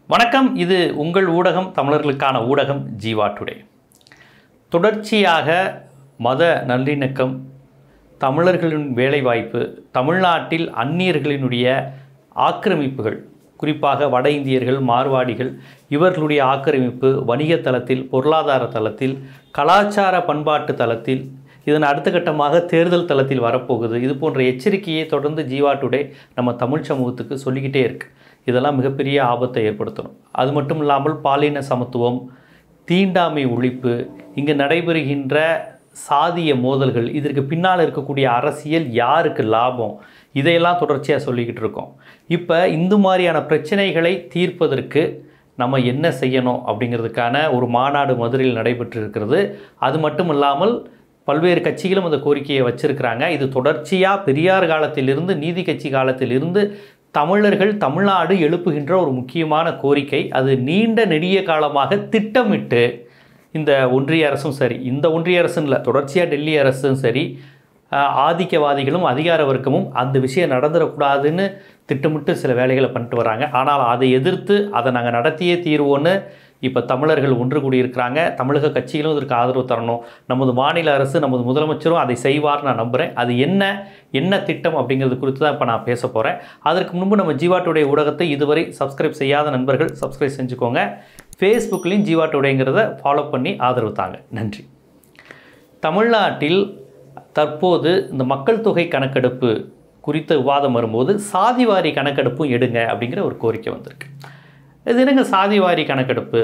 வணக்கம் இது உங்கள் ஊடகம் தமிழர்களுக்கான ஊடகம் ஜீவா டுடே தொடர்ச்சியாக மத நல்லிணக்கம் தமிழர்களின் வேலைவாய்ப்பு தமிழ்நாட்டில் அந்நியர்களினுடைய ஆக்கிரமிப்புகள் குறிப்பாக வட இந்தியர்கள் மார்வாடிகள் இவர்களுடைய ஆக்கிரமிப்பு வணிக தளத்தில் பொருளாதார தளத்தில் கலாச்சார பண்பாட்டு தளத்தில் இதன் அடுத்த கட்டமாக தேர்தல் தளத்தில் வரப்போகுது இது போன்ற எச்சரிக்கையை தொடர்ந்து ஜீவா டுடே நம்ம தமிழ் சமூகத்துக்கு சொல்லிக்கிட்டே இருக்கு இதெல்லாம் மிகப்பெரிய ஆபத்தை ஏற்படுத்தணும் அது மட்டும் இல்லாமல் பாலின சமத்துவம் தீண்டாமை ஒழிப்பு இங்கு நடைபெறுகின்ற சாதிய மோதல்கள் இதற்கு பின்னால் இருக்கக்கூடிய அரசியல் யாருக்கு லாபம் இதையெல்லாம் தொடர்ச்சியாக சொல்லிக்கிட்டு இருக்கோம் இப்போ இந்த மாதிரியான பிரச்சனைகளை தீர்ப்பதற்கு நம்ம என்ன செய்யணும் அப்படிங்கிறதுக்கான ஒரு மாநாடு மதுரையில் நடைபெற்று இருக்கிறது அது மட்டும் இல்லாமல் பல்வேறு கட்சிகளும் அந்த கோரிக்கையை வச்சிருக்கிறாங்க இது தொடர்ச்சியாக பெரியார் காலத்திலிருந்து நீதி கட்சி காலத்திலிருந்து தமிழர்கள் தமிழ்நாடு எழுப்புகின்ற ஒரு முக்கியமான கோரிக்கை அது நீண்ட நெடிய காலமாக திட்டமிட்டு இந்த ஒன்றிய அரசும் சரி இந்த ஒன்றிய அரசும் இல்லை தொடர்ச்சியாக டெல்லி அரசும் சரி ஆஹ், ஆதிக்கவாதிகளும் அதிகார வர்க்கமும் அந்த விஷயம் நடந்துடக்கூடாதுன்னு திட்டமிட்டு சில வேலைகளை பண்ணிட்டு வராங்க ஆனால் அதை எதிர்த்து அதை நாங்கள் நடத்தியே தீர்வோன்னு இப்போ தமிழர்கள் ஒன்று கூடியிருக்கிறாங்க தமிழக கட்சிகளும் இதற்கு ஆதரவு தரணும் நமது மாநில அரசு நமது முதலமைச்சரும் அதை செய்வார் நான் நம்புகிறேன் அது என்ன என்ன திட்டம் அப்படிங்கிறது குறித்து தான் இப்போ நான் பேச போகிறேன் அதற்கு முன்பு நம்ம ஜீவா டுடே ஊடகத்தை இதுவரை சப்ஸ்கிரைப் செய்யாத நண்பர்கள் சப்ஸ்கிரைப் செஞ்சுக்கோங்க ஃபேஸ்புக்லேயும் ஜீவா டுடேங்கிறத ஃபாலோ பண்ணி ஆதரவு தாங்க நன்றி தமிழ்நாட்டில் தற்போது இந்த மக்கள் தொகை கணக்கெடுப்பு குறித்த விவாதம் வரும்போது சாதிவாரி கணக்கெடுப்பும் எடுங்க அப்படிங்கிற ஒரு கோரிக்கை வந்திருக்கு இது என்னங்க சாதிவாரி கணக்கெடுப்பு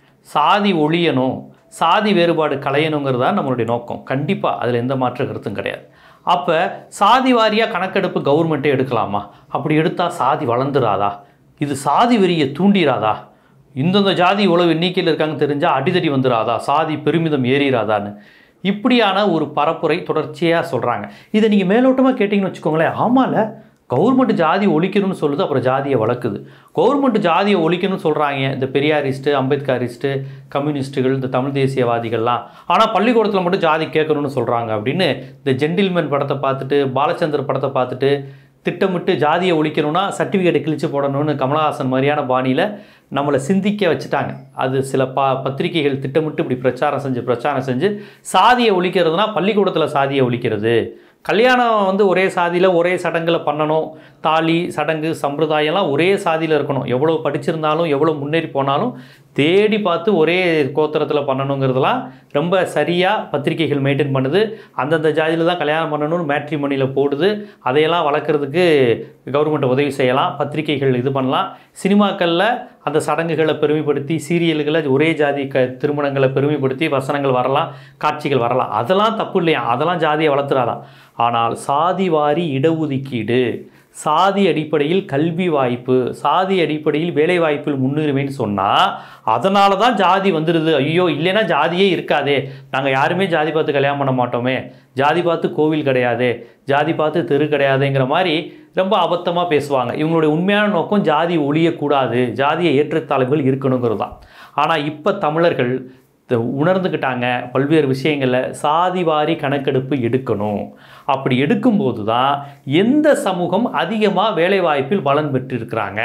சாதி ஒழியணும் சாதி வேறுபாடு களையணுங்கிறது தான் நம்மளுடைய நோக்கம் கண்டிப்பாக அதில் எந்த மாற்று கருத்தும் கிடையாது அப்போ சாதி வாரியாக கணக்கெடுப்பு கவர்மெண்ட்டே எடுக்கலாமா அப்படி எடுத்தால் சாதி வளர்ந்துடாதா இது சாதி வெறியை தூண்டிராதா இந்தந்த ஜாதி இவ்வளவு எண்ணிக்கையில் இருக்காங்க தெரிஞ்சால் அடிதடி வந்துடாதா சாதி பெருமிதம் ஏறிடாதான்னு இப்படியான ஒரு பரப்புரை தொடர்ச்சியாக சொல்கிறாங்க இதை நீங்கள் மேலோட்டமாக கேட்டிங்கன்னு வச்சுக்கோங்களேன் ஆமால கவர்மெண்ட் ஜாதி ஒழிக்கணும்னு சொல்லுது அப்புறம் ஜாதியை வளர்க்குது கவர்மெண்ட் ஜாதியை ஒழிக்கணும்னு சொல்கிறாங்க இந்த பெரியாரிஸ்ட்டு அம்பேத்கரிஸ்ட்டு கம்யூனிஸ்ட்டுகள் இந்த தமிழ் தேசியவாதிகள்லாம் ஆனால் பள்ளிக்கூடத்தில் மட்டும் ஜாதி கேட்கணும்னு சொல்கிறாங்க அப்படின்னு இந்த ஜென்டில்மேன் படத்தை பார்த்துட்டு பாலச்சந்தர் படத்தை பார்த்துட்டு திட்டமிட்டு ஜாதியை ஒழிக்கணும்னா சர்டிஃபிகேட்டை கிழிச்சு போடணும்னு கமலஹாசன் மாதிரியான பாணியில் நம்மளை சிந்திக்க வச்சுட்டாங்க அது சில பா பத்திரிகைகள் திட்டமிட்டு இப்படி பிரச்சாரம் செஞ்சு பிரச்சாரம் செஞ்சு சாதியை ஒழிக்கிறதுனா பள்ளிக்கூடத்தில் சாதியை ஒழிக்கிறது கல்யாணம் வந்து ஒரே சாதியில் ஒரே சடங்கில் பண்ணணும் தாலி சடங்கு சம்பிரதாயம்லாம் ஒரே சாதியில் இருக்கணும் எவ்வளோ படிச்சிருந்தாலும் எவ்வளோ முன்னேறி போனாலும் தேடி பார்த்து ஒரே கோத்திரத்தில் பண்ணணுங்கிறதெல்லாம் ரொம்ப சரியாக பத்திரிகைகள் மெயின்டைன் பண்ணுது அந்தந்த ஜாதியில் தான் கல்யாணம் பண்ணணும்னு மேட்ரிமோனியில் போடுது அதையெல்லாம் வளர்க்குறதுக்கு கவர்மெண்ட் உதவி செய்யலாம் பத்திரிகைகள் இது பண்ணலாம் சினிமாக்களில் அந்த சடங்குகளை பெருமைப்படுத்தி சீரியல்களை ஒரே ஜாதி க திருமணங்களை பெருமைப்படுத்தி வசனங்கள் வரலாம் காட்சிகள் வரலாம் அதெல்லாம் தப்பு இல்லையா அதெல்லாம் ஜாதியை வளர்த்துறாதான் ஆனால் சாதி வாரி இடஒதுக்கீடு சாதி அடிப்படையில் கல்வி வாய்ப்பு சாதி அடிப்படையில் வேலை வாய்ப்பில் முன்னுரிமைன்னு சொன்னால் அதனால தான் ஜாதி வந்துடுது ஐயோ இல்லைன்னா ஜாதியே இருக்காதே நாங்கள் யாருமே ஜாதி பார்த்து கல்யாணம் பண்ண மாட்டோமே ஜாதி பார்த்து கோவில் கிடையாது ஜாதி பார்த்து தெரு கிடையாதுங்கிற மாதிரி ரொம்ப அபத்தமாக பேசுவாங்க இவங்களுடைய உண்மையான நோக்கம் ஜாதி ஒழியக்கூடாது ஜாதிய ஏற்றத்தாழ்வுகள் இருக்கணுங்கிறது தான் ஆனால் இப்போ தமிழர்கள் த- உணர்ந்துக்கிட்டாங்க பல்வேறு விஷயங்களில் சாதிவாரி கணக்கெடுப்பு எடுக்கணும் அப்படி எடுக்கும்போது தான் எந்த சமூகம் அதிகமாக வேலைவாய்ப்பில் பலன் பெற்றிருக்கிறாங்க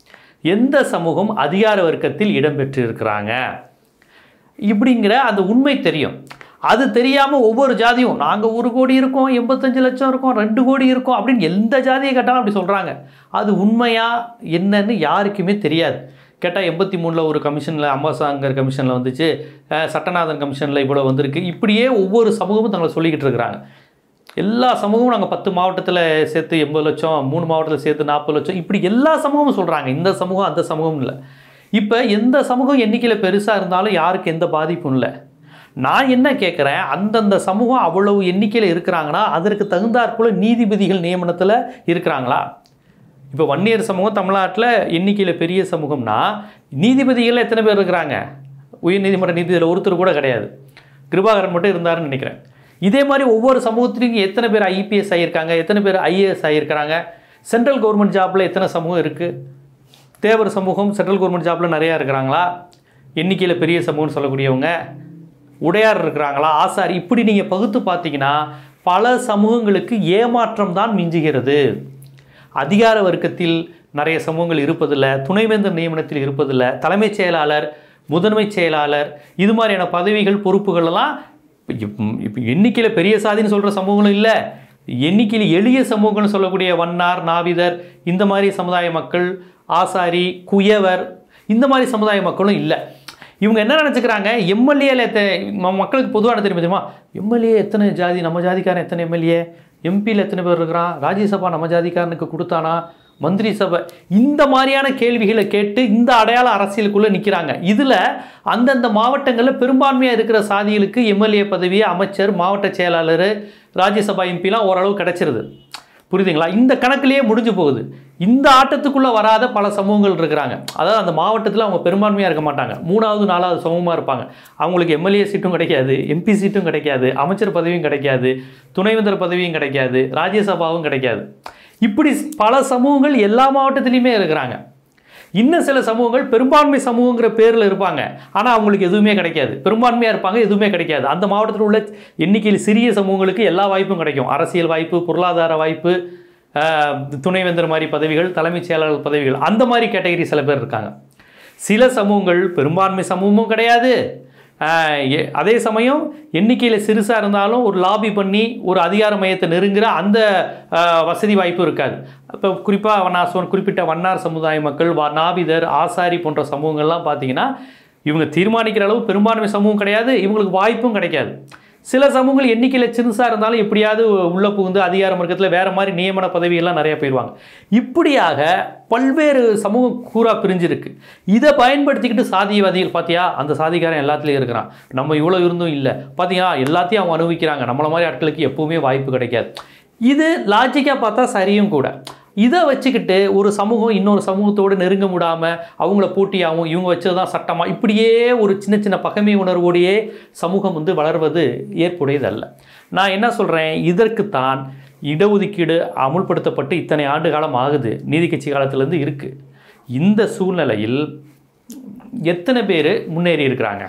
எந்த சமூகம் அதிகார வர்க்கத்தில் இடம் பெற்றிருக்கிறாங்க இப்படிங்கிற அந்த உண்மை தெரியும் அது தெரியாமல் ஒவ்வொரு ஜாதியும் நாங்கள் ஒரு கோடி இருக்கோம் எண்பத்தஞ்சு லட்சம் இருக்கோம் ரெண்டு கோடி இருக்கோம் அப்படின்னு எந்த ஜாதியை கேட்டாலும் அப்படி சொல்கிறாங்க அது உண்மையா என்னன்னு யாருக்குமே தெரியாது கேட்டால் எண்பத்தி மூணில் ஒரு கமிஷனில் அம்பாசாங்கர் கமிஷனில் வந்துச்சு அஹ் சட்டநாதன் கமிஷனில் இவ்வளோ வந்திருக்கு இப்படியே ஒவ்வொரு சமூகமும் தங்களை சொல்லிக்கிட்டு இருக்கிறாங்க எல்லா சமூகமும் நாங்கள் பத்து மாவட்டத்தில் சேர்த்து எண்பது லட்சம் மூணு மாவட்டத்தில் சேர்த்து நாற்பது லட்சம் இப்படி எல்லா சமூகமும் சொல்கிறாங்க இந்த சமூகம் அந்த சமூகம் இல்லை இப்போ எந்த சமூகம் எண்ணிக்கையில் பெருசாக இருந்தாலும் யாருக்கு எந்த பாதிப்பும் இல்லை நான் என்ன கேட்குறேன் அந்தந்த சமூகம் அவ்வளவு எண்ணிக்கையில் இருக்கிறாங்கன்னா அதற்கு தகுந்தாற்போல நீதிபதிகள் நியமனத்தில் இருக்கிறாங்களா இப்போ வன்னியர் சமூகம் தமிழ்நாட்டில் எண்ணிக்கையில் பெரிய சமூகம்னா நீதிபதிகள் எத்தனை பேர் இருக்கிறாங்க உயர்நீதிமன்ற நீதிபதியில் ஒருத்தர் கூட கிடையாது கிருபாகரன் மட்டும் இருந்தாருன்னு நினைக்கிறேன் இதே மாதிரி ஒவ்வொரு சமூகத்திலையும் எத்தனை பேர் ஐபிஎஸ் ஆகியிருக்காங்க எத்தனை பேர் ஐஏஎஸ் ஆகியிருக்கிறாங்க சென்ட்ரல் கவர்மெண்ட் ஜாப்பில் எத்தனை சமூகம் இருக்குது தேவர் சமூகம் சென்ட்ரல் கவர்மெண்ட் ஜாப்பில் நிறையா இருக்கிறாங்களா எண்ணிக்கையில் பெரிய சமூகம்னு சொல்லக்கூடியவங்க உடையார் இருக்கிறாங்களா ஆசாரி இப்படி நீங்கள் பகுத்து பார்த்தீங்கன்னா பல சமூகங்களுக்கு ஏமாற்றம் தான் மிஞ்சுகிறது அதிகார வர்க்கத்தில் நிறைய சமூகங்கள் இருப்பதில்லை துணைவேந்தர் நியமனத்தில் இருப்பதில்லை தலைமைச் செயலாளர் முதன்மைச் செயலாளர் இது மாதிரியான பதவிகள் பொறுப்புகள் எல்லாம் இப்போ எண்ணிக்கையில் பெரிய சாதின்னு சொல்கிற சமூகங்களும் இல்லை எண்ணிக்கையில் எளிய சமூகம்னு சொல்லக்கூடிய வண்ணார் நாவிதர் இந்த மாதிரி சமுதாய மக்கள் ஆசாரி குயவர் இந்த மாதிரி சமுதாய மக்களும் இல்லை இவங்க என்ன நினச்சிக்கிறாங்க எம்எல்ஏல மக்களுக்கு பொதுவான தெரியும் தெரியுமா எம்எல்ஏ எத்தனை ஜாதி நம்ம ஜாதிக்காரன் எத்தனை எம்எல்ஏ எம்பியில் எத்தனை பேர் இருக்கிறான் ராஜ்யசபா நம்ம ஜாதிக்காரனுக்கு கொடுத்தானா மந்திரி சபை இந்த மாதிரியான கேள்விகளை கேட்டு இந்த அடையாள அரசியலுக்குள்ளே நிற்கிறாங்க இதில் அந்தந்த மாவட்டங்களில் பெரும்பான்மையாக இருக்கிற சாதிகளுக்கு எம்எல்ஏ பதவி அமைச்சர் மாவட்ட செயலாளர் ராஜ்யசபா எம்பிலாம் ஓரளவு கிடைச்சிருது புரியுதுங்களா இந்த கணக்கிலேயே முடிஞ்சு போகுது இந்த ஆட்டத்துக்குள்ளே வராத பல சமூகங்கள் இருக்கிறாங்க அதாவது அந்த மாவட்டத்தில் அவங்க பெரும்பான்மையாக இருக்க மாட்டாங்க மூணாவது நாலாவது சமூகமாக இருப்பாங்க அவங்களுக்கு எம்எல்ஏ சீட்டும் கிடைக்காது எம்பி சீட்டும் கிடைக்காது அமைச்சர் பதவியும் கிடைக்காது துணைவேந்தர் பதவியும் கிடைக்காது ராஜ்யசபாவும் கிடைக்காது இப்படி பல சமூகங்கள் எல்லா மாவட்டத்திலையுமே இருக்கிறாங்க இன்னும் சில சமூகங்கள் பெரும்பான்மை சமூகங்கிற பேரில் இருப்பாங்க ஆனால் அவங்களுக்கு எதுவுமே கிடைக்காது பெரும்பான்மையாக இருப்பாங்க எதுவுமே கிடைக்காது அந்த மாவட்டத்தில் உள்ள எண்ணிக்கையில் சிறிய சமூகங்களுக்கு எல்லா வாய்ப்பும் கிடைக்கும் அரசியல் வாய்ப்பு பொருளாதார வாய்ப்பு ஆஹ், துணைவேந்தர் மாதிரி பதவிகள் தலைமைச் செயலாளர் பதவிகள் அந்த மாதிரி கேட்டகரி சில பேர் இருக்காங்க சில சமூகங்கள் பெரும்பான்மை சமூகமும் கிடையாது ஆஹ், எ- அதே சமயம் எண்ணிக்கையில் சிறுசாக இருந்தாலும் ஒரு லாபி பண்ணி ஒரு அதிகார மையத்தை நெருங்குற அந்த ஆஹ், வசதி வாய்ப்பு இருக்காது இப்போ குறிப்பாக நான் சொன்ன குறிப்பிட்ட வண்ணார் சமுதாய மக்கள் வா நாபிதர் ஆசாரி போன்ற சமூகங்கள்லாம் பார்த்தீங்கன்னா இவங்க தீர்மானிக்கிற அளவு பெரும்பான்மை சமூகம் கிடையாது இவங்களுக்கு வாய்ப்பும் கிடைக்காது சில சமூகங்கள் எண்ணிக்கையில் சிறுசாக இருந்தாலும் எப்படியாவது உள்ளே புகுந்து அதிகாரம் இருக்கத்தில் வேறு மாதிரி நியமன பதவியெல்லாம் நிறைய போயிடுவாங்க இப்படியாக பல்வேறு சமூகம் கூறா பிரிஞ்சிருக்கு இதை பயன்படுத்திக்கிட்டு சாதியவாதிகள் பார்த்தியா அந்த சாதிக்காரன் எல்லாத்துலேயும் இருக்கிறான் நம்ம இவ்வளோ இருந்தும் இல்லை பார்த்தியா எல்லாத்தையும் அவங்க அனுபவிக்கிறாங்க நம்மள மாதிரி ஆட்களுக்கு எப்பவுமே வாய்ப்பு கிடைக்காது இது லாஜிக்காக பார்த்தா சரியும் கூட இதை வச்சுக்கிட்டு ஒரு சமூகம் இன்னொரு சமூகத்தோடு நெருங்க முடியாமல் அவங்கள போட்டியாகவும் இவங்க வச்சது தான் சட்டமாக இப்படியே ஒரு சின்ன சின்ன பகைமை உணர்வோடையே சமூகம் வந்து வளர்வது ஏற்புடையதல்ல நான் என்ன சொல்கிறேன் இதற்குத்தான் இடஒதுக்கீடு அமுல்படுத்தப்பட்டு இத்தனை ஆண்டு காலம் ஆகுது நீதி கட்சி காலத்திலேருந்து இருக்குது இந்த சூழ்நிலையில் எத்தனை பேர் முன்னேறி இருக்கிறாங்க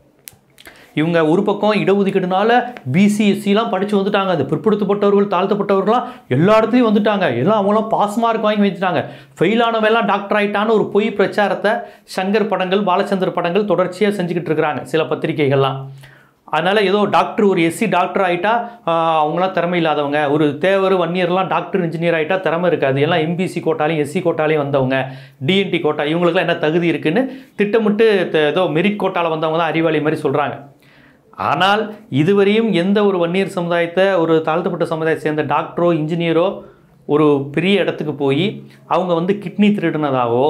இவங்க ஒரு பக்கம் இடஒதுக்கீடுனால பிசி எஸ்சிலாம் படித்து வந்துட்டாங்க அது பிற்படுத்தப்பட்டவர்கள் தாழ்த்தப்பட்டவர்கள்லாம் எல்லா இடத்துலையும் வந்துட்டாங்க எல்லாம் அவங்களாம் பாஸ் மார்க் வாங்கி வச்சுட்டாங்க ஃபெயில் ஆனவெல்லாம் டாக்டர் ஆயிட்டான்னு ஒரு பொய் பிரச்சாரத்தை சங்கர் படங்கள் பாலச்சந்தர் படங்கள் தொடர்ச்சியாக செஞ்சுக்கிட்டு இருக்கிறாங்க சில பத்திரிகைகள்லாம் அதனால் ஏதோ டாக்டர் ஒரு எஸ்சி டாக்டர் ஆகிட்டா அவங்களாம் திறமை இல்லாதவங்க ஒரு தேவர் வன்னியர்லாம் டாக்டர் இன்ஜினியர் ஆகிட்டா திறமை இருக்காது எல்லாம் எம்பிசி கோட்டாலையும் எஸ்சி கோட்டாலையும் வந்தவங்க டிஎன்டி கோட்டா இவங்களுக்குலாம் என்ன தகுதி இருக்குன்னு திட்டமிட்டு த- ஏதோ மெரிட் கோட்டாவில் வந்தவங்க தான் அறிவாளி மாதிரி சொல்கிறாங்க ஆனால் இதுவரையும் எந்த ஒரு வன்னியர் சமுதாயத்தை ஒரு தாழ்த்தப்பட்ட சமுதாயத்தை சேர்ந்த டாக்டரோ இன்ஜினியரோ ஒரு பெரிய இடத்துக்கு போய் அவங்க வந்து கிட்னி திருடினதாவோ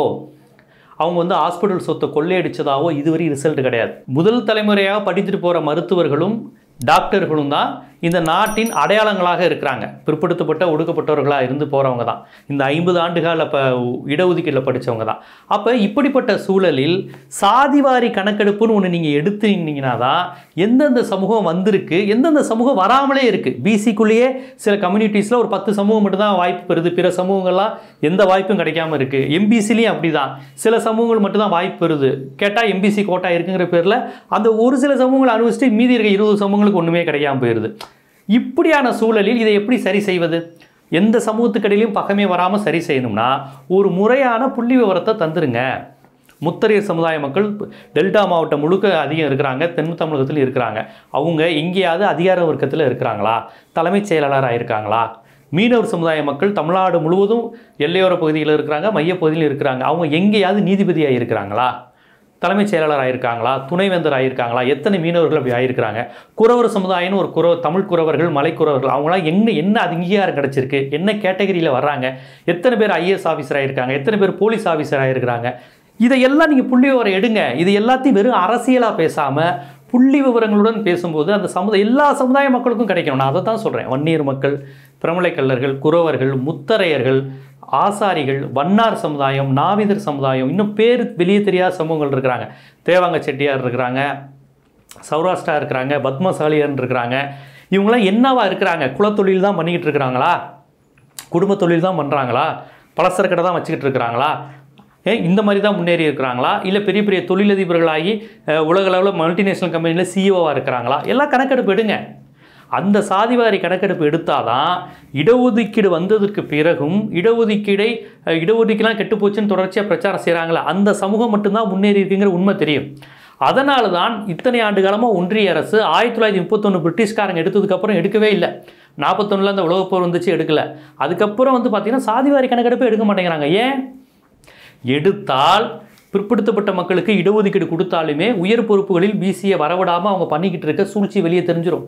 அவங்க வந்து ஹாஸ்பிட்டல் சொத்தை கொள்ளையடிச்சதாவோ இதுவரை ரிசல்ட் கிடையாது முதல் தலைமுறையாக படித்துட்டு போகிற மருத்துவர்களும் டாக்டர்களும் தான் இந்த நாட்டின் அடையாளங்களாக இருக்கிறாங்க பிற்படுத்தப்பட்ட ஒடுக்கப்பட்டவர்களாக இருந்து போகிறவங்க தான் இந்த ஐம்பது ஆண்டுகால இப்போ இடஒதுக்கீட்டில் படித்தவங்க தான் அப்போ இப்படிப்பட்ட சூழலில் சாதிவாரி கணக்கெடுப்புன்னு ஒன்று நீங்கள் எடுத்துனீங்கன்னா தான் எந்தெந்த சமூகம் வந்திருக்கு எந்தெந்த சமூகம் வராமலே இருக்குது பிசிக்குள்ளேயே சில கம்யூனிட்டிஸில் ஒரு பத்து சமூகம் மட்டும்தான் வாய்ப்பு பெறுது பிற சமூகங்கள்லாம் எந்த வாய்ப்பும் கிடைக்காம இருக்குது எம்பிசிலையும் அப்படி தான் சில சமூகங்கள் மட்டும்தான் வாய்ப்பு பெறுது கேட்டால் எம்பிசி கோட்டா இருக்குங்கிற பேரில் அந்த ஒரு சில சமூகங்களை அனுபவிச்சுட்டு மீதி இருக்க இருபது சமூகங்களுக்கு ஒன்றுமே கிடைக்காம போயிடுது இப்படியான சூழலில் இதை எப்படி சரி செய்வது எந்த சமூகத்துக்கடையிலையும் பகமே வராமல் சரி செய்யணும்னா ஒரு முறையான புள்ளி விவரத்தை தந்துருங்க முத்தரையர் சமுதாய மக்கள் டெல்டா மாவட்டம் முழுக்க அதிகம் இருக்கிறாங்க தென் தமிழகத்தில் இருக்கிறாங்க அவங்க எங்கேயாவது அதிகார வர்க்கத்தில் இருக்கிறாங்களா தலைமைச் செயலாளராக இருக்காங்களா மீனவர் சமுதாய மக்கள் தமிழ்நாடு முழுவதும் எல்லையோர பகுதியில் இருக்கிறாங்க மையப்பகுதியில் இருக்கிறாங்க அவங்க எங்கேயாவது நீதிபதியாக இருக்கிறாங்களா தலைமைச் செயலாளர் ஆயிருக்காங்களா துணைவேந்தர் ஆயிருக்காங்களா எத்தனை மீனவர்கள் அப்படி ஆயிருக்கிறாங்க குறவர் சமுதாயம்னு ஒரு குறவ தமிழ் குறவர்கள் மலைக்குறவர்கள் அவங்களாம் என்ன என்ன அங்கீகாரம் கிடைச்சிருக்கு என்ன கேட்டகரியில் வர்றாங்க எத்தனை பேர் ஐஏஎஸ் ஆஃபீஸர் ஆயிருக்காங்க எத்தனை பேர் போலீஸ் ஆஃபீஸர் ஆயிருக்கிறாங்க இதையெல்லாம் நீங்கள் புள்ளி விவரம் எடுங்க இது எல்லாத்தையும் வெறும் அரசியலாக பேசாமல் புள்ளி விவரங்களுடன் பேசும்போது அந்த சமுதாய எல்லா சமுதாய மக்களுக்கும் கிடைக்கணும் நான் அதை தான் சொல்கிறேன் வன்னியர் மக்கள் பிரமலை கல்லர்கள் குறவர்கள் முத்தரையர்கள் ஆசாரிகள் வண்ணார் சமுதாயம் நாவிதர் சமுதாயம் இன்னும் பேர் வெளியே தெரியாத சமூகங்கள் இருக்கிறாங்க தேவாங்க செட்டியார் இருக்கிறாங்க சௌராஷ்டிரா இருக்கிறாங்க பத்மசாலியன் இருக்கிறாங்க இவங்களாம் என்னவா இருக்கிறாங்க குலத்தொழில் தான் பண்ணிக்கிட்டு இருக்கிறாங்களா குடும்ப தொழில் தான் பண்ணுறாங்களா பலசர கடை தான் வச்சுக்கிட்டு இருக்கிறாங்களா ஏ இந்த மாதிரி தான் முன்னேறி இருக்கிறாங்களா இல்லை பெரிய பெரிய தொழிலதிபர்களாகி அஹ், உலக அளவில் மல்டிநேஷனல் கம்பெனியில் சிஇஓவாக இருக்கிறாங்களா எல்லாம் கணக்கெடுப்பு எடுங்க அந்த சாதிவாரி கணக்கெடுப்பு எடுத்தாதான் இடஒதுக்கீடு வந்ததற்கு பிறகும் இடஒதுக்கீடை அஹ், இடஒதுக்கீடுலாம் கெட்டு போச்சுன்னு தொடர்ச்சியாக பிரச்சாரம் செய்கிறாங்களா அந்த சமூகம் மட்டும்தான் முன்னேறி இருக்குங்கிற உண்மை தெரியும் அதனால தான் இத்தனை ஆண்டு காலமாக ஒன்றிய அரசு ஆயிரத்தி தொள்ளாயிரத்தி முப்பத்தொன்று பிரிட்டிஷ்காரங்க எடுத்ததுக்கப்புறம் எடுக்கவே இல்லை நாற்பத்தொன்னில் அந்த உலகப்போர் வந்துச்சு எடுக்கல அதுக்கப்புறம் வந்து பார்த்திங்கன்னா சாதிவாரி கணக்கெடுப்பு எடுக்க மாட்டேங்கிறாங்க ஏன் எடுத்தால் பிற்படுத்தப்பட்ட மக்களுக்கு இடஒதுக்கீடு கொடுத்தாலுமே உயர் பொறுப்புகளில் பிசியை வரவிடாமல் அவங்க பண்ணிக்கிட்டு இருக்க சூழ்ச்சி வெளியே தெரிஞ்சிடும்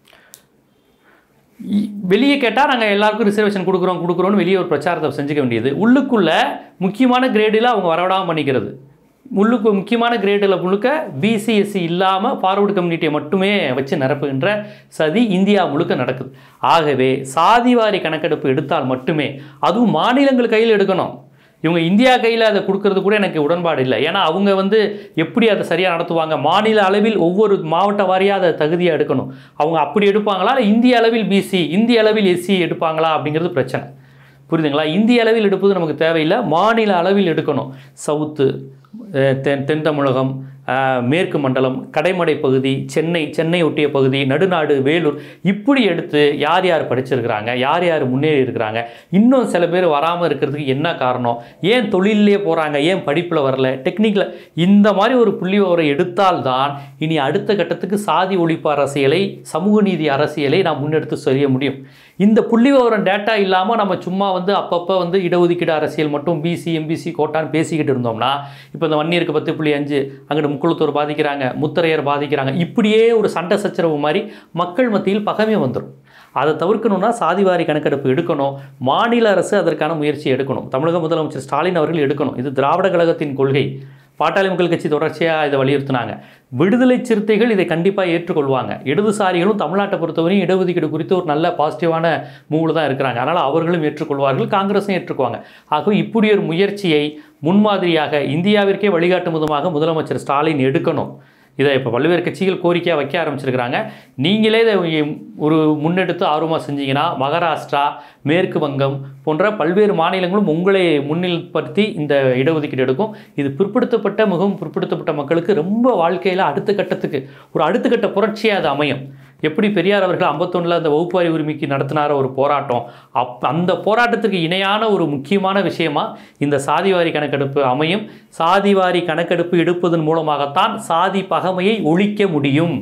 இ- வெளியே கேட்டால் நாங்கள் எல்லாருக்கும் ரிசர்வேஷன் கொடுக்குறோம் கொடுக்குறோன்னு வெளியே ஒரு பிரச்சாரத்தை செஞ்சுக்க வேண்டியது உள்ளுக்குள்ள முக்கியமான கிரேடில் அவங்க வரவிடாமல் பண்ணிக்கிறது உள்ளுக்கு முக்கியமான கிரேடில் முழுக்க பிசிஎஸ்சி இல்லாமல் ஃபார்வர்டு கம்யூனிட்டியை மட்டுமே வச்சு நிரப்புகின்ற சதி இந்தியா முழுக்க நடக்குது ஆகவே சாதிவாரி கணக்கெடுப்பு எடுத்தால் மட்டுமே அதுவும் மாநிலங்கள் கையில் எடுக்கணும் இவங்க இந்தியா கையில் அதை கொடுக்கறது கூட எனக்கு உடன்பாடு இல்லை ஏன்னா அவங்க வந்து எப்படி அதை சரியாக நடத்துவாங்க மாநில அளவில் ஒவ்வொரு மாவட்ட வாரியாக அதை தகுதியாக எடுக்கணும் அவங்க அப்படி எடுப்பாங்களா இல்லை இந்திய அளவில் பிசி இந்திய அளவில் எஸ்சி எடுப்பாங்களா அப்படிங்கிறது பிரச்சனை புரியுதுங்களா இந்திய அளவில் எடுப்பது நமக்கு தேவையில்லை மாநில அளவில் எடுக்கணும் சவுத்து அஹ், தென் தென் தமிழகம் அஹ், மேற்கு மண்டலம் கடைமடை பகுதி சென்னை சென்னை ஒட்டிய பகுதி நடுநாடு வேலூர் இப்படி எடுத்து யார் யார் படிச்சிருக்கிறாங்க யார் யார் முன்னேறி இருக்கிறாங்க இன்னும் சில பேர் வராமல் இருக்கிறதுக்கு என்ன காரணம் ஏன் தொழிலே போகிறாங்க ஏன் படிப்பில் வரல டெக்னிக்கில் இந்த மாதிரி ஒரு புள்ளி விவரம் எடுத்தால்தான் இனி அடுத்த கட்டத்துக்கு சாதி ஒழிப்பு அரசியலை சமூக நீதி அரசியலை நாம் முன்னெடுத்து செய்ய முடியும் இந்த புள்ளி விவரம் டேட்டா இல்லாமல் நம்ம சும்மா வந்து அப்பப்போ வந்து இடஒதுக்கீடு அரசியல் மட்டும் பிசி எம்பிசி கோட்டான்னு பேசிக்கிட்டு இருந்தோம்னா இப்போ இந்த வன்னியருக்கு பத்து புள்ளி அஞ்சு அங்கிட்டு முக்குளத்தூர் பாதிக்கிறாங்க முத்தரையர் பாதிக்கிறாங்க இப்படியே ஒரு சண்டை சச்சரவு மாதிரி மக்கள் மத்தியில் பகமே வந்துடும் அதை தவிர்க்கணும்னா சாதிவாரி கணக்கெடுப்பு எடுக்கணும் மாநில அரசு அதற்கான முயற்சி எடுக்கணும் தமிழக முதலமைச்சர் ஸ்டாலின் அவர்கள் எடுக்கணும் இது திராவிட கழகத்தின் கொள்கை பாட்டாளி மக்கள் கட்சி தொடர்ச்சியாக இதை வலியுறுத்தினாங்க விடுதலை சிறுத்தைகள் இதை கண்டிப்பாக ஏற்றுக்கொள்வாங்க இடதுசாரிகளும் தமிழ்நாட்டை பொறுத்தவரையும் இடஒதுக்கீடு குறித்து ஒரு நல்ல பாசிட்டிவான மூவில் தான் இருக்கிறாங்க அதனால் அவர்களும் ஏற்றுக்கொள்வார்கள் காங்கிரஸும் ஏற்றுக்குவாங்க ஆகவே இப்படி ஒரு முயற்சியை முன்மாதிரியாக இந்தியாவிற்கே வழிகாட்டும் விதமாக முதலமைச்சர் ஸ்டாலின் எடுக்கணும் இதை இப்போ பல்வேறு கட்சிகள் கோரிக்கையாக வைக்க ஆரம்பிச்சிருக்கிறாங்க நீங்களே இதை ஒரு முன்னெடுத்து ஆர்வமாக செஞ்சீங்கன்னா மகாராஷ்டிரா மேற்கு வங்கம் போன்ற பல்வேறு மாநிலங்களும் உங்களை முன்னிலைப்படுத்தி இந்த இடஒதுக்கீடு எடுக்கும் இது பிற்படுத்தப்பட்ட மிகவும் பிற்படுத்தப்பட்ட மக்களுக்கு ரொம்ப வாழ்க்கையில் அடுத்த கட்டத்துக்கு ஒரு அடுத்த கட்ட புரட்சியாக அது அமையும் எப்படி பெரியார் அவர்கள் ஐம்பத்தொன்னில் அந்த வகுப்பாரி உரிமைக்கு நடத்தினார ஒரு போராட்டம் அப் அந்த போராட்டத்துக்கு இணையான ஒரு முக்கியமான விஷயமா இந்த சாதிவாரி கணக்கெடுப்பு அமையும் சாதிவாரி கணக்கெடுப்பு எடுப்பதன் மூலமாகத்தான் சாதி பகமையை ஒழிக்க முடியும்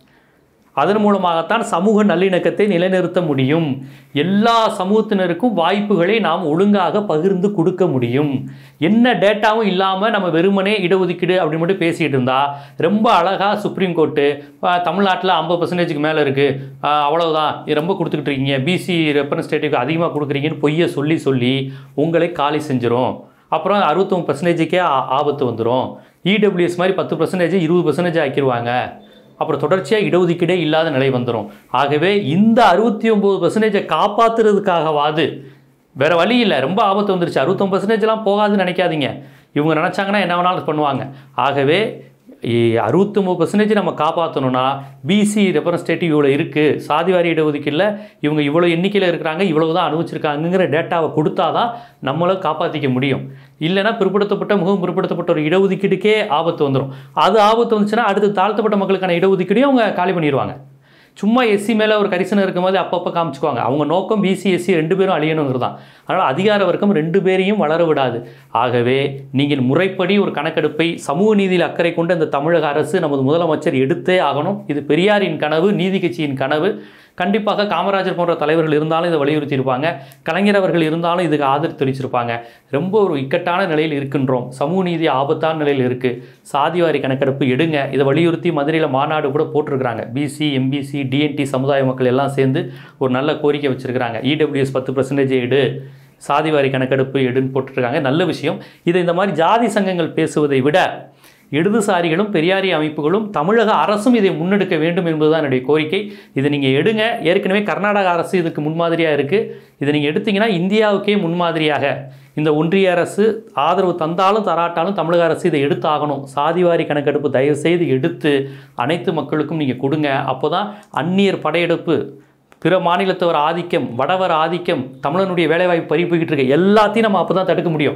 அதன் மூலமாகத்தான் சமூக நல்லிணக்கத்தை நிலைநிறுத்த முடியும் எல்லா சமூகத்தினருக்கும் வாய்ப்புகளை நாம் ஒழுங்காக பகிர்ந்து கொடுக்க முடியும் என்ன டேட்டாவும் இல்லாமல் நம்ம வெறுமனே இடஒதுக்கீடு அப்படி மட்டும் பேசிகிட்டு இருந்தா ரொம்ப அழகாக சுப்ரீம் கோர்ட்டு தமிழ்நாட்டில் ஐம்பது பர்சன்டேஜுக்கு மேலே இருக்குது அவ்வளவுதான் இது ரொம்ப கொடுத்துக்கிட்டு இருக்கீங்க பிசி ரெப்ரஸன்டேட்டிவ்க்கு அதிகமாக கொடுக்குறீங்கன்னு பொய்யை சொல்லி சொல்லி உங்களை காலி செஞ்சிரும் அப்புறம் அறுபத்தொம்பது பர்சன்டேஜுக்கே ஆபத்து வந்துடும் இடபிள்யூஎஸ் மாதிரி பத்து பர்சன்டேஜ் இருபது பர்சன்டேஜ் ஆக்கிடுவாங்க அப்புறம் தொடர்ச்சியாக இடஒதுக்கீடே இல்லாத நிலை வந்துடும் ஆகவே இந்த அறுபத்தி ஒம்பது பர்சன்டேஜை காப்பாற்றுறதுக்காகவாது வேறு வழி இல்லை ரொம்ப ஆபத்து வந்துருச்சு அறுபத்தொம்பது பர்சன்டேஜ்லாம் போகாதுன்னு நினைக்காதீங்க இவங்க நினச்சாங்கன்னா என்ன வேணாலும் பண்ணுவாங்க ஆகவே அறுபத்தொம்பது பர்சன்டேஜ் நம்ம காப்பாற்றணும்னா பிசி ரெப்ரஸன்டேட்டிவ் இவ்வளோ இருக்குது சாதிவாரி இடஒதுக்கீடில் இவங்க இவ்வளோ எண்ணிக்கையில் இருக்கிறாங்க இவ்வளவு தான் அனுபவிச்சிருக்காங்கங்கிற டேட்டாவை கொடுத்தா தான் நம்மளை காப்பாற்றிக்க முடியும் இல்லைன்னா பிற்படுத்தப்பட்ட மிகவும் பிற்படுத்தப்பட்ட ஒரு இடஒதுக்கீடுக்கே ஆபத்து வந்துடும் அது ஆபத்து வந்துச்சுன்னா அடுத்து தாழ்த்தப்பட்ட மக்களுக்கான இடஒதுக்கீடையும் அவங்க காலி பண்ணிடுவாங்க சும்மா எஸ்சி மேலே ஒரு கரிசனம் இருக்கும்போது அப்பப்போ காமிச்சுக்குவாங்க அவங்க நோக்கம் பிசி எஸ்சி ரெண்டு பேரும் அழியணுங்கிறது தான் அதனால் அதிகார வர்க்கம் ரெண்டு பேரையும் வளர விடாது ஆகவே நீங்கள் முறைப்படி ஒரு கணக்கெடுப்பை சமூக நீதியில் அக்கறை கொண்டு இந்த தமிழக அரசு நமது முதலமைச்சர் எடுத்தே ஆகணும் இது பெரியாரின் கனவு நீதி கட்சியின் கனவு கண்டிப்பாக காமராஜர் போன்ற தலைவர்கள் இருந்தாலும் இதை வலியுறுத்தி இருப்பாங்க கலைஞர் அவர்கள் இருந்தாலும் இதுக்கு ஆதரவு தெரிவிச்சிருப்பாங்க ரொம்ப ஒரு இக்கட்டான நிலையில் இருக்கின்றோம் சமூக நீதி ஆபத்தான நிலையில் இருக்குது சாதிவாரி கணக்கெடுப்பு எடுங்க இதை வலியுறுத்தி மதுரையில் மாநாடு கூட போட்டிருக்கிறாங்க பிசி எம்பிசி டிஎன்டி சமுதாய மக்கள் எல்லாம் சேர்ந்து ஒரு நல்ல கோரிக்கை வச்சுருக்கிறாங்க இடபிள்யூஎஸ் பத்து பர்சன்டேஜ் எடு சாதிவாரி கணக்கெடுப்பு எடுன்னு போட்டுருக்காங்க நல்ல விஷயம் இதை இந்த மாதிரி ஜாதி சங்கங்கள் பேசுவதை விட இடதுசாரிகளும் பெரியாரி அமைப்புகளும் தமிழக அரசும் இதை முன்னெடுக்க வேண்டும் என்பதுதான் என்னுடைய கோரிக்கை இதை நீங்கள் எடுங்க ஏற்கனவே கர்நாடக அரசு இதுக்கு முன்மாதிரியாக இருக்குது இதை நீங்கள் எடுத்தீங்கன்னா இந்தியாவுக்கே முன்மாதிரியாக இந்த ஒன்றிய அரசு ஆதரவு தந்தாலும் தராட்டாலும் தமிழக அரசு இதை எடுத்தாகணும் சாதிவாரி கணக்கெடுப்பு தயவு செய்து எடுத்து அனைத்து மக்களுக்கும் நீங்கள் கொடுங்க அப்போ தான் அந்நியர் படையெடுப்பு பிற மாநிலத்தவர் ஆதிக்கம் வடவர் ஆதிக்கம் தமிழனுடைய வேலைவாய்ப்பு பறிப்புக்கிட்டு இருக்க எல்லாத்தையும் நம்ம அப்போ தான் தடுக்க முடியும்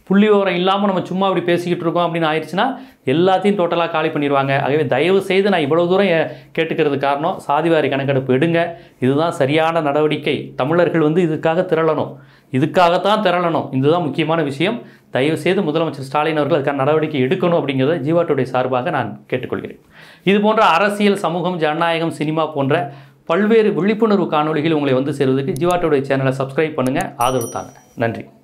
புள்ளி விவரம் இல்லாமல் நம்ம சும்மா இப்படி பேசிக்கிட்டு இருக்கோம் அப்படின்னு ஆயிடுச்சுன்னா எல்லாத்தையும் டோட்டலாக காலி பண்ணிடுவாங்க ஆகவே தயவு செய்து நான் இவ்வளோ தூரம் எ- கேட்டுக்கிறது காரணம் சாதிவாரி கணக்கெடுப்பு எடுங்க இதுதான் சரியான நடவடிக்கை தமிழர்கள் வந்து இதுக்காக திரளணும் இதுக்காகத்தான் திரளணும் இதுதான் முக்கியமான விஷயம் தயவு செய்து முதலமைச்சர் ஸ்டாலின் அவர்கள் அதுக்கான நடவடிக்கை எடுக்கணும் அப்படிங்கிறத ஜீவாட்டுடைய சார்பாக நான் கேட்டுக்கொள்கிறேன் இது போன்ற அரசியல் சமூகம் ஜனநாயகம் சினிமா போன்ற பல்வேறு விழிப்புணர்வு காணொளிகள் உங்களை வந்து சேருவதற்கு ஜீவாட்டுடைய சேனலை சப்ஸ்கிரைப் பண்ணுங்கள் ஆதரவு தாங்க நன்றி